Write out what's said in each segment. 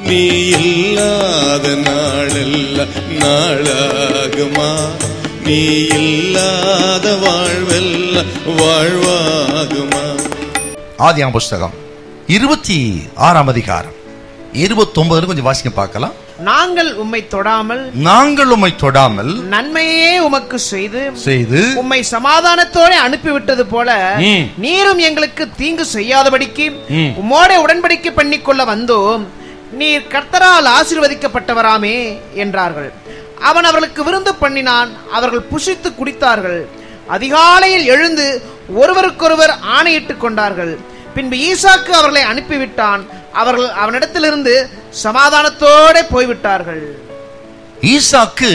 நீ இல்லாத நாளெல்லாம் நாளாகுமா நீ இல்லாத வாழ்வெல்லாம் வாழ்வாகுமா ஆதியாம் புஸ்தகம் இருபத்தி ஆறாம் அதிகாரம் இருபத்தி ஒன்பதுல கொஞ்சம் வாசிக்க பார்க்கலாம் நாங்கள் உம்மை தொடாமல் நாங்கள் உம்மை தொடாமல் நன்மையே உமக்கு செய்து செய்து உம்மை சமாதானத்தோட அனுப்பிவிட்டது போல ம். நீரும் எங்களுக்கு தீங்கு செய்யாதபடிக்கு ம். உம்மோட உடன்படிக்கை பண்ணிக்கொள்ள வந்தோம் நீர் கர்த்தரால் ஆசீர்வதிக்கப்பட்டவராமே என்றார்கள் அவன் அவர்களுக்கு விருந்து பண்ணினான் அவர்கள் புசித்து குடித்தார்கள் அதிகாலையில் எழுந்து ஒருவருக்கொருவர் ஆணையிட்டுக் கொண்டார்கள் பின்பு ஈசாக்கு அவர்களை அனுப்பிவிட்டான் அவர்கள் அவனிடத்திலிருந்து சமாதானத்தோட போய்விட்டார்கள் ஈசாக்கு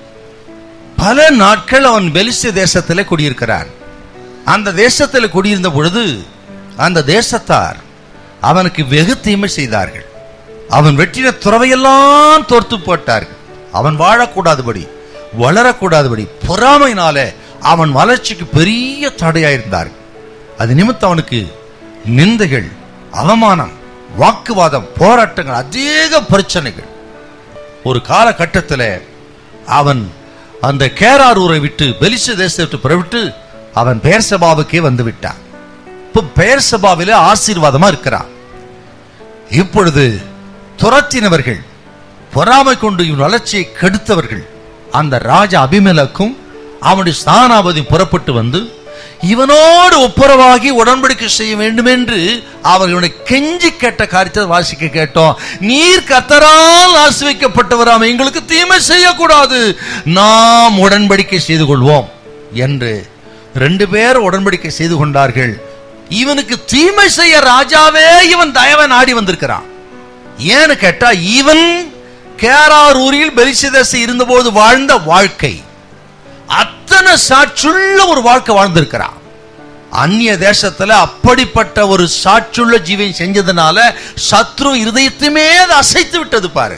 பல நாட்கள் அவன் பெலிஸ்திய தேசத்திலே குடியிருக்கிறான் அந்த தேசத்தில் குடியிருந்த பொழுது அந்த தேசத்தார் அவனுக்கு வெகு தீமை செய்தார்கள் அவன் வெட்டின துறவையெல்லாம் தோர்த்து போட்டார்கள் அவன் வாழக்கூடாதபடி வளரக்கூடாதபடி பொறாமையினாலே அவன் வளர்ச்சிக்கு பெரிய தடையாயிருந்தார்கள் அது நிமித்தம் அவனுக்கு நிந்தைகள் அவமானம் வாக்குவாதம் போராட்டங்கள் அதிக பிரச்சனைகள் ஒரு காலகட்டத்தில் அவன் அந்த கேராரூரை விட்டு பெலிச தேசத்தை விட்டு புறவிட்டு அவன் பெயர்சபாவுக்கே வந்து விட்டான் இப்போ பெயர்சபாவிலே ஆசீர்வாதமா இருக்கிறான் இப்பொழுது துரத்தினவர்கள் பொறாமை கொண்டு இவன் வளர்ச்சியை கெடுத்தவர்கள் அந்த ராஜா அபிமேலக்கும் அவனுடைய ஸ்தானாபதி புறப்பட்டு வந்து இவனோடு ஒப்புரவாகி உடன்படிக்கை செய்ய வேண்டும் என்று அவர் இவனை கெஞ்சி கேட்ட காரியத்தை வாசிக்க கேட்டோம் நீர் கத்தரால் ஆசிரிக்கப்பட்டவராம் எங்களுக்கு தீமை செய்யக்கூடாது நாம் உடன்படிக்கை செய்து கொள்வோம் என்று ரெண்டு பேர் உடன்படிக்கை செய்து கொண்டார்கள் இவனுக்கு தீமை செய்ய ராஜாவே இவன் தயவை நாடி வந்திருக்கிறான் ஏன்னு கேட்டா இவன் கேராரூரில் பெலிசிதேச இருந்தபோது வாழ்ந்த வாழ்க்கை அத்தனை சாட்சுள்ள ஒரு வாழ்க்கை வாழ்ந்திருக்கிறான் அந்நிய தேசத்துல அப்படிப்பட்ட ஒரு சாட்சுள்ள ஜீவியம் செஞ்சதுனால சத்ரு இருதயத்தையுமே அது அசைத்து விட்டது பாரு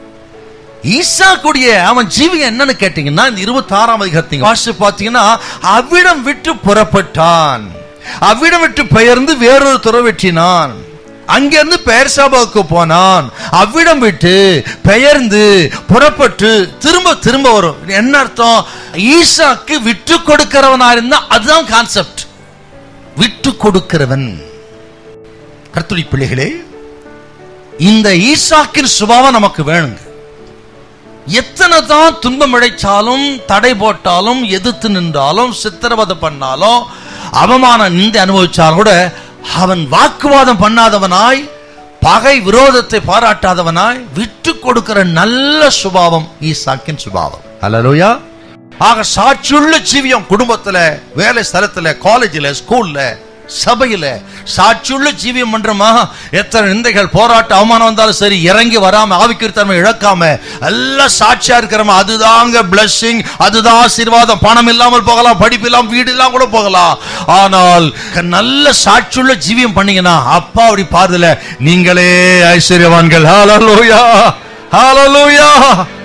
ஈசா கூடிய அவன் ஜீவியம் என்னன்னு கேட்டீங்கன்னா இந்த இருபத்தி ஆறாம் அதிகாரத்தின் வாசி பார்த்தீங்கன்னா அவ்விடம் விட்டு புறப்பட்டான் அவ்விடம் விட்டு பெயர்ந்து வேறொரு துறை வெற்றினான் அங்கிருந்து பெயர் சபாவுக்கு போனான் அவ்விடம் விட்டு பெயர்ந்து புறப்பட்டு திரும்ப திரும்ப வரும் என்ன அர்த்தம் ஈசாக்கு விட்டு கொடுக்கிறவனா இருந்தா அதுதான் கான்செப்ட் விட்டு கொடுக்கிறவன் கர்த்தரி பிள்ளைகளே இந்த ஈசாக்கின் சுபாவம் நமக்கு வேணுங்க எத்தனை தான் துன்பம் இழைச்சாலும் தடை போட்டாலும் எதிர்த்து நின்றாலும் சித்திரவதை பண்ணாலும் அவமான நிந்தை அனுபவிச்சாலும் கூட அவன் வாக்குவாதம் பண்ணாதவனாய் பகை விரோதத்தை பாராட்டாதவனாய் விட்டு கொடுக்கிற நல்ல சுபாவம் ஈசாக்கின் சுபாவம் அல்லலோயா ஆக சாட்சியுள்ள ஜீவியம் குடும்பத்துல வேலை ஸ்தலத்துல காலேஜில் ஸ்கூல்ல சபையில சாட்சியுள்ள ஜீவியம் பண்றோமா எத்தனை நிந்தைகள் போராட்ட அவமானம் வந்தாலும் சரி இறங்கி வராம ஆவிக்கிருத்தன்மை இழக்காம எல்லாம் சாட்சியா இருக்கிறோமா அதுதாங்க பிளஸ்ஸிங் அதுதான் ஆசீர்வாதம் பணம் இல்லாமல் போகலாம் படிப்பு இல்லாம வீடு இல்லாம கூட போகலாம் ஆனால் க- நல்ல சாட்சியுள்ள ஜீவியம் பண்ணீங்கன்னா அப்பா அப்படி பாருல நீங்களே ஐஸ்வர்யவான்கள் ஹalleluya ஹalleluya